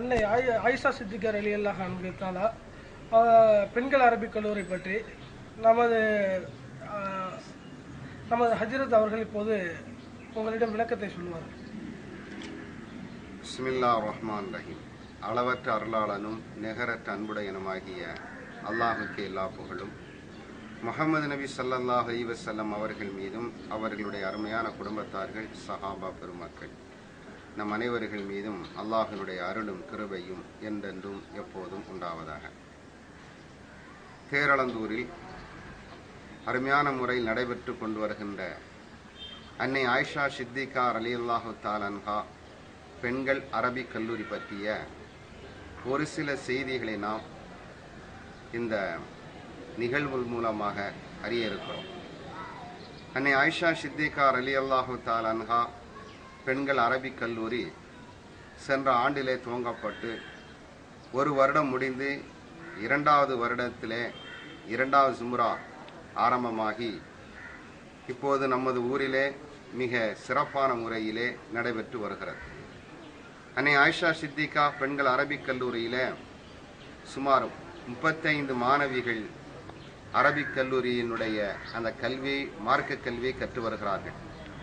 அன்னை ஆயி- ஆயிஷா சித்திகர் அலி அல்லாஹ் அன்பித்தாலா பெண்கள் அரபிக் கல்லூரி பற்றி நமது ஆஹ், நமது ஹஜ்ரத் அவர்கள் இப்போது உங்களிடம் விளக்கத்தை சொல்லுவார் பிஸ்மில்லா ரஹ்மான் ரஹீம் அளவற்ற அருளாளனும் நிகரற்ற அன்புடையனுமாகிய அல்லாஹுக்கு எல்லா புகழும் முகமது நபி ஸல்லல்லாஹு அலைஹி வஸல்லம் அவர்கள் மீதும் அவர்களுடைய அருமையான குடும்பத்தார்கள் சஹாபா பெருமக்கள் நம் அனைவர்கள் மீதும் அல்லாஹினுடைய அருளும் கிருபையும் என்றென்றும் எப்போதும் உண்டாவதாக தேரளந்தூரில் அருமையான முறையில் நடைபெற்று கொண்டு வருகின்ற அன்னை ஆயிஷா சித்திகா அலி அல்லாஹு தாலன்ஹா பெண்கள் அரபிக் கல்லூரி பற்றிய ஒரு சில செய்திகளை நாம் இந்த நிகழ்வு மூலமாக அறிய இருக்கிறோம் அன்னை ஆயிஷா சித்திகா அலி அல்லாஹு தாலன்ஹா பெண்கள் அரபிக் கல்லூரி சென்ற ஆண்டிலே துவங்கப்பட்டு ஒரு வருடம் முடிந்து இரண்டாவது வருடத்திலே இரண்டாவது சும்ரா ஆரம்பமாகி இப்போது நமது ஊரிலே மிக சிறப்பான முறையிலே நடைபெற்று வருகிறது அன்னை ஆயிஷா சித்திகா பெண்கள் அரபிக் கல்லூரியிலே சுமார் முப்பத்தைந்து மாணவிகள் அரபிக் கல்லூரியினுடைய அந்த கல்வி மார்க்க கல்வியை கற்று வருகிறார்கள்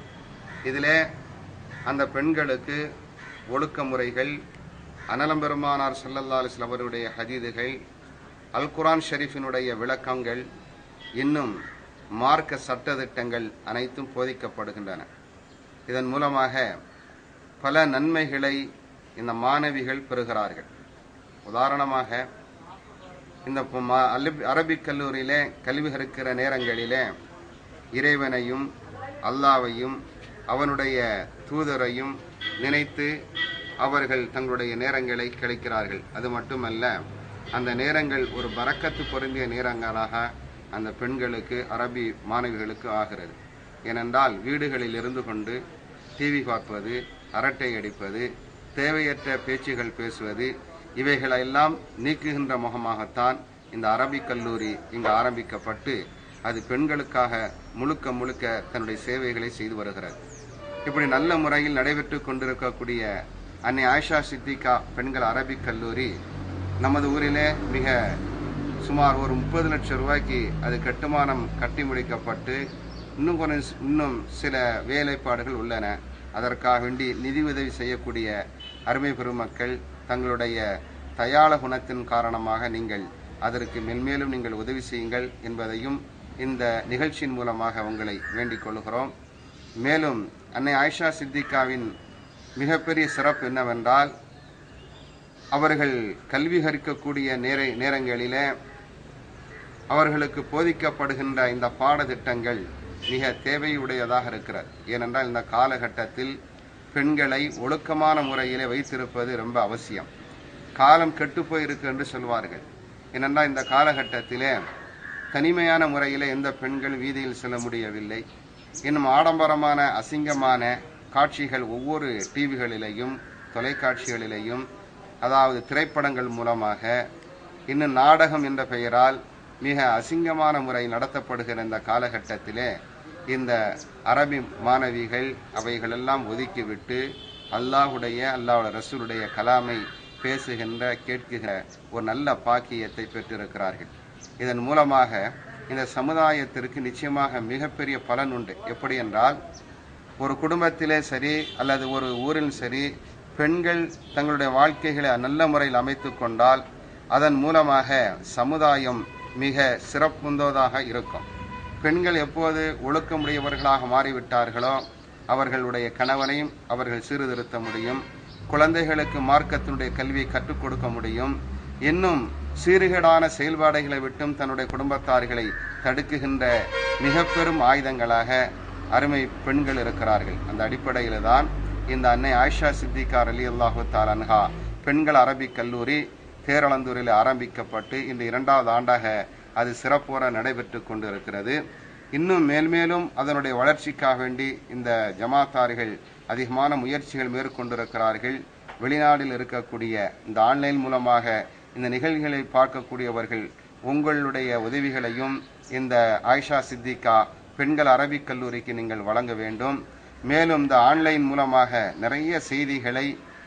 இதிலே அந்த பெண்களுக்கு ஒழுக்க முறைகள் அனலம் பெருமானார் ஸல்லல்லாஹு அலைஹி வஸல்லம் அவருடைய ஹதீதுகள் அல் குர்ஆன் ஷெரீஃபினுடைய விளக்கங்கள் இன்னும் மார்க்க சட்டதிட்டங்கள் அனைத்தும் போதிக்கப்படுகின்றன இதன் மூலமாக பல நன்மைகளை இந்த மாணவிகள் பெறுகிறார்கள் உதாரணமாக இந்த பு- மா- அலிப்- அரபிக் கல்லூரியிலே கல்வி கற்கிற நேரங்களிலே இறைவனையும் அல்லாவையும் அவனுடைய தூதரையும் நினைத்து அவர்கள் தங்களுடைய நேரங்களை கழிக்கிறார்கள் அது மட்டுமல்ல அந்த நேரங்கள் ஒரு பரக்கத்து பொருந்திய நேரங்களாக அந்த பெண்களுக்கு அரபி மாணவிகளுக்கு ஆகிறது ஏனென்றால் வீடுகளில் இருந்து கொண்டு டிவி பார்ப்பது அரட்டை அடிப்பது தேவையற்ற பேச்சுகள் பேசுவது இவைகளெல்லாம் நீக்குகின்ற முகமாகத்தான் இந்த அரபிக் கல்லூரி இங்கு ஆரம்பிக்கப்பட்டு அது பெண்களுக்காக முழுக்க முழுக்க தன்னுடைய சேவைகளை செய்து வருகிறது இப்படி நல்ல முறையில் நடைபெற்று கொண்டிருக்கக்கூடிய அன்னை ஆயிஷா சித்திகா பெண்கள் அரபிக் கல்லூரி நமது ஊரிலே மிக சுமார் ஒரு முப்பது லட்சம் ரூபாய்க்கு அது கட்டுமானம் கட்டி முடிக்கப்பட்டு இன்னும் கொஞ்சம் இன்னும் சில வேலைப்பாடுகள் உள்ளன அதற்காக வேண்டி நிதி உதவி செய்யக்கூடிய அருமை பெருமக்கள் தங்களுடைய தயாள குணத்தின் காரணமாக நீங்கள் அதற்கு மென்மேலும் நீங்கள் உதவி செய்யுங்கள் என்பதையும் இந்த நிகழ்ச்சியின் மூலமாக உங்களை வேண்டிக் கொள்கிறோம் மேலும் அன்னை ஆயிஷா சித்திகாவின் மிகப்பெரிய சிறப்பு என்னவென்றால் அவர்கள் கல்வி கற்கக்கூடிய நேர நேரங்களிலே அவர்களுக்கு போதிக்கப்படுகின்ற இந்த பாடத்திட்டங்கள் மிக தேவையுடையதாக இருக்கிறது ஏனென்றால் இந்த காலகட்டத்தில் பெண்களை ஒழுக்கமான முறையிலே வைத்திருப்பது ரொம்ப அவசியம் காலம் கெட்டுப்போய் இருக்கு என்று சொல்வார்கள் ஏனென்றால் இந்த காலகட்டத்திலே தனிமையான முறையிலே எந்த பெண்கள் வீதியில் செல்ல முடியவில்லை இன்னும் ஆடம்பரமான அசிங்கமான காட்சிகள் ஒவ்வொரு டிவிகளிலேயும் தொலைக்காட்சிகளிலேயும் அதாவது திரைப்படங்கள் மூலமாக இன்னும் நாடகம் என்ற பெயரால் மிக அசிங்கமான முறை நடத்தப்படுகிற இந்த காலகட்டத்திலே இந்த அரபி மாணவிகள் அவைகளெல்லாம் ஒதுக்கிவிட்டு அல்லாஹுடைய அல்லாஹ்வுடைய ரசூலுடைய கலாமை பேசுகின்ற கேட்குகிற ஒரு நல்ல பாக்கியத்தை பெற்றிருக்கிறார்கள் இதன் மூலமாக இந்த சமுதாயத்திற்கு நிச்சயமாக மிகப்பெரிய பலன் உண்டு எப்படி என்றால் ஒரு குடும்பத்திலே சரி அல்லது ஒரு ஊரில் சரி பெண்கள் தங்களுடைய வாழ்க்கைகளை நல்ல முறையில் அமைத்து கொண்டால் அதன் மூலமாக சமுதாயம் மிக சிறப்புந்தோதாக இருக்கும் பெண்கள் எப்போது ஒழுக்கமுடையவர்களாக மாறிவிட்டார்களோ அவர்களுடைய கணவனையும் அவர்கள் சீர்திருத்த முடியும் குழந்தைகளுக்கு மார்க்கத்தினுடைய கல்வியை கற்றுக் கொடுக்க முடியும் இன்னும் சீர்கேடான செயல்பாடுகளை விட்டும் தன்னுடைய குடும்பத்தார்களை தடுக்குகின்ற மிக பெரும் ஆயுதங்களாக அருமை பெண்கள் இருக்கிறார்கள் அந்த அடிப்படையில் தான் இந்த அன்னை ஆயிஷா சித்திகார் அலி அல்லாஹு தாலன்ஹா பெண்கள் அரபிக் கல்லூரி தேரளந்தூரில் ஆரம்பிக்கப்பட்டு இந்த இரண்டாவது ஆண்டாக அது சிறப்புற நடைபெற்று கொண்டிருக்கிறது இன்னும் மேல்மேலும் அதனுடைய வளர்ச்சிக்காக வேண்டி இந்த ஜமாத்தார்கள் அதிகமான முயற்சிகள் மேற்கொண்டிருக்கிறார்கள் வெளிநாட்டில் இருக்கக்கூடிய இந்த ஆன்லைன் மூலமாக இந்த நிகழ்வுகளை பார்க்கக்கூடியவர்கள் உங்களுடைய உதவிகளையும் இந்த ஆயிஷா சித்திகா பெண்கள் அரபிக் கல்லூரிக்கு நீங்கள் வழங்க வேண்டும் மேலும் இந்த ஆன்லைன் மூலமாக நிறைய செய்திகளை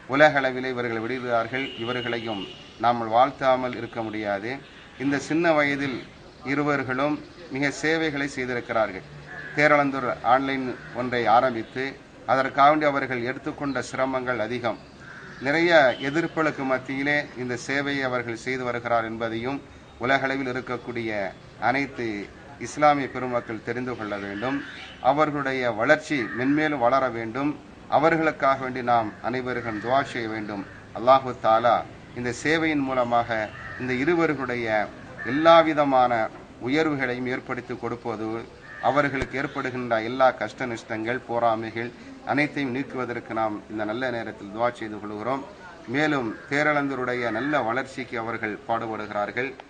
உலக அளவிலே இவர்கள் விடுகிறார்கள் இவர்களையும் நாம் வாழ்த்தாமல் இருக்க முடியாது இந்த சின்ன வயதில் இருவர்களும் மிக சேவைகளை செய்திருக்கிறார்கள் தேரளந்தூர் ஆன்லைன் ஒன்றை ஆரம்பித்து அதற்காக வேண்டி அவர்கள் எடுத்துக்கொண்ட சிரமங்கள் அதிகம் நிறைய எதிர்ப்புகளுக்கு மத்தியிலே இந்த சேவையை அவர்கள் செய்து வருகிறார் என்பதையும் உலகளவில் இருக்கக்கூடிய அனைத்து இஸ்லாமிய பெருமக்கள் தெரிந்து கொள்ள வேண்டும் அவர்களுடைய வளர்ச்சி மென்மேலும் வளர வேண்டும் அவர்களுக்காக வேண்டி நாம் அனைவரும் துவா செய்ய வேண்டும் அல்லாஹு தாலா இந்த சேவையின் மூலமாக இந்த இருவர்களுடைய எல்லா விதமான உயர்வுகளையும் ஏற்படுத்தி கொடுப்பது அவர்களுக்கு ஏற்படுகின்ற எல்லா கஷ்ட நஷ்டங்கள் போராமைகள் அனைத்தையும் நீக்குவதற்கு நாம் இந்த நல்ல நேரத்தில் துவா செய்து கொள்கிறோம் மேலும் பேரளந்தருடைய நல்ல வளர்ச்சிக்கு அவர்கள் பாடுபடுகிறார்கள்